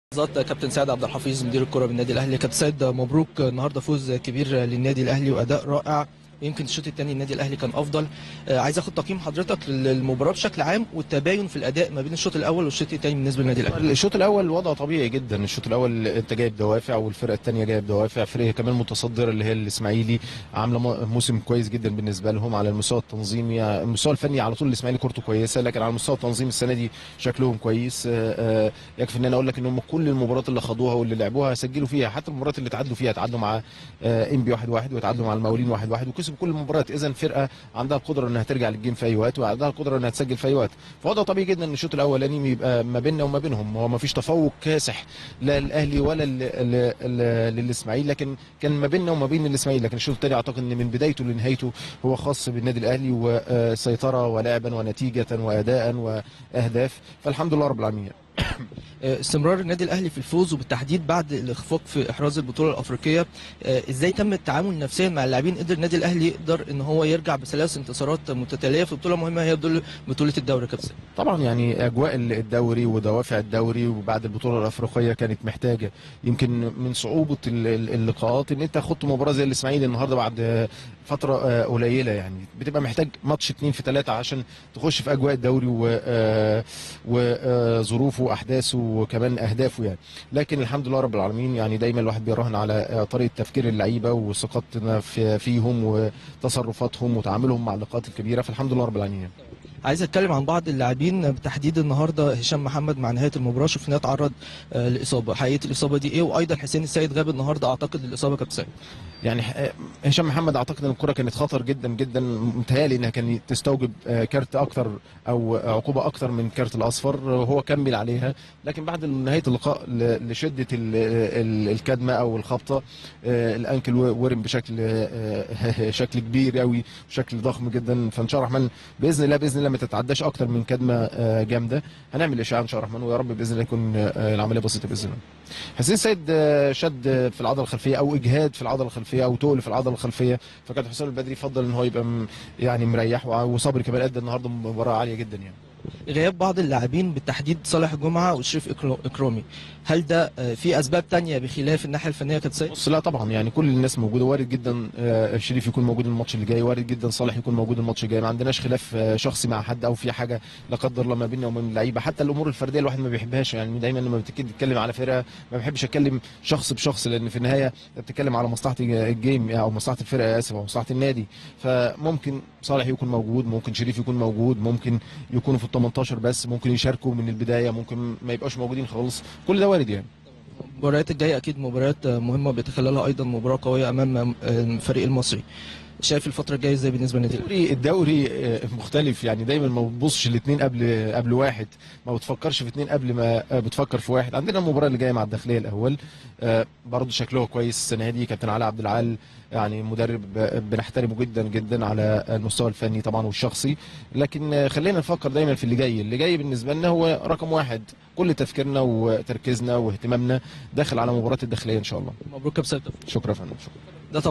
لحظات كابتن سيد عبد الحفيظ مدير الكره بالنادي الاهلي كابتن سيد مبروك النهارده فوز كبير للنادي الاهلي واداء رائع يمكن الشوط الثاني النادي الاهلي كان افضل آه، عايز اخد تقييم حضرتك للمباراه بشكل عام والتباين في الاداء ما بين الشوط الاول والشوط الثاني بالنسبه للنادي الاهلي الشوط الاول وضعه طبيعي جدا الشوط الاول انت جايب دوافع والفرقه الثانيه جايب دوافع فرقه كمان متصدره اللي هي الاسماعيلي عامله مو- موسم كويس جدا بالنسبه لهم على المستوى التنظيمي المستوى الفني على طول الاسماعيلي كورته كويسه لكن على المستوى التنظيمي السنه دي شكلهم كويس آه، آه، يكفي ان انا اقول لك ان هم كل المباريات اللي خدوها واللي لعبوها سجلوا فيها حتى المباريات اللي تعادلوا فيها تعادلوا مع ام بي 1 1 وتعادلوا مع المقاولين 1 1 وكسبوا كل المباريات اذا فرقه عندها القدره انها ترجع للجيم في اي وقت وعندها القدره انها تسجل في اي وقت فوضع طبيعي جدا ان الشوط الاولاني يبقى ما بيننا وما بينهم هو ما فيش تفوق كاسح لا للاهلي ولا لل- لل- لل- للاسماعيلي لكن كان ما بيننا وما بين الاسماعيلي لكن الشوط الثاني اعتقد ان من بدايته لنهايته هو خاص بالنادي الاهلي وسيطره ولعبا ونتيجه واداء واهداف فالحمد لله رب العالمين آه، استمرار النادي الاهلي في الفوز وبالتحديد بعد الاخفاق في احراز البطوله الافريقيه آه، ازاي تم التعامل نفسيا مع اللاعبين قدر النادي الاهلي يقدر ان هو يرجع بثلاث انتصارات متتاليه في بطوله مهمه هي بطوله بطوله الدوري كابتن سيد. طبعا يعني اجواء الدوري ودوافع الدوري وبعد البطوله الافريقيه كانت محتاجه يمكن من صعوبه ال- ال- اللقاءات ان انت خدت مباراه زي الاسماعيلي النهارده بعد فتره آه، قليله يعني بتبقى محتاج ماتش اتنين في ثلاثه عشان تخش في اجواء الدوري وظروفه واحداثه وكمان اهدافه يعني لكن الحمد لله رب العالمين يعني دايما الواحد بيراهن على آه، طريقه تفكير اللعيبه وثقتنا في فيهم وتصرفاتهم وتعاملهم مع اللقاءات الكبيره فالحمد لله رب العالمين يعني. عايز اتكلم عن بعض اللاعبين بالتحديد النهارده هشام محمد مع نهايه المباراه شفناه اتعرض آه، لاصابه حقيقه الاصابه دي ايه وايضا حسين السيد غاب النهارده اعتقد الاصابه كابتن سيد. يعني ح- هشام محمد اعتقد ان الكره كانت خطر جدا جدا متهيألي انها كان تستوجب آه، كارت اكتر او عقوبه اكتر من كارت الاصفر آه، هو كمل عليها لكن بعد نهايه اللقاء ل- لشده ال- ال- الكدمه او الخبطه آه، الانكل و- ورم بشكل آه، شكل كبير قوي بشكل ضخم جدا فان شاء الله الرحمن باذن الله باذن الله ما تتعداش اكتر من كدمه آه، جامده هنعمل اشعاع ان شاء الله الرحمن ويا رب باذن الله يكون آه، العمليه بسيطه باذن الله حسين سيد آه، شد في العضله الخلفيه او اجهاد في العضله الخلفيه او تقل في العضله الخلفيه فكان حسام البدري يفضل ان هو يبقى م- يعني مريح وع- وصبري كمان ادى النهارده مباراه عاليه جدا يعني غياب بعض اللاعبين بالتحديد صالح جمعه وشريف إكرا- اكرامي هل ده آه، في اسباب تانية بخلاف الناحيه الفنيه كابتن سيد؟ بص لا طبعا يعني كل الناس موجوده وارد جدا آه، شريف يكون موجود الماتش اللي جاي وارد جدا صالح يكون موجود الماتش الجاي ما عندناش خلاف آه، شخصي مع حد او في حاجه لا قدر الله ما بيننا وما بين اللعيبه حتى الامور الفرديه الواحد ما بيحبهاش يعني دايما لما بتك- بتتكلم على فرقه ما بحبش اتكلم شخص بشخص لان في النهايه أنت بتتكلم على مصلحه الجيم او مصلحه الفرقه اسف او مصلحه النادي فممكن صالح يكون موجود ممكن شريف يكون موجود ممكن يكونوا في ال 18 بس ممكن يشاركوا من البدايه ممكن ما يبقاش موجودين خالص كل ده وارد يعني المباريات الجايه اكيد مباريات آه، مهمه بيتخللها ايضا مباراه قويه امام آه، الفريق المصري شايف الفتره الجايه ازاي بالنسبه للنادي الأهلي؟ الدوري الدوري آه، مختلف يعني دايما ما بتبصش الاثنين قبل قبل واحد ما بتفكرش في اثنين قبل ما آه، بتفكر في واحد عندنا المباراه اللي جايه مع الداخليه الاول آه، برضه شكله كويس السنه دي كابتن علي عبد العال يعني مدرب آه، بنحترمه جدا جدا على المستوى الفني طبعا والشخصي لكن آه، خلينا نفكر دايما في اللي جاي اللي جاي بالنسبه لنا هو رقم واحد كل تفكيرنا وتركيزنا واهتمامنا داخل على مباراه الداخليه ان شاء الله مبروك كابتن سيد شكرا يا فندم شكرا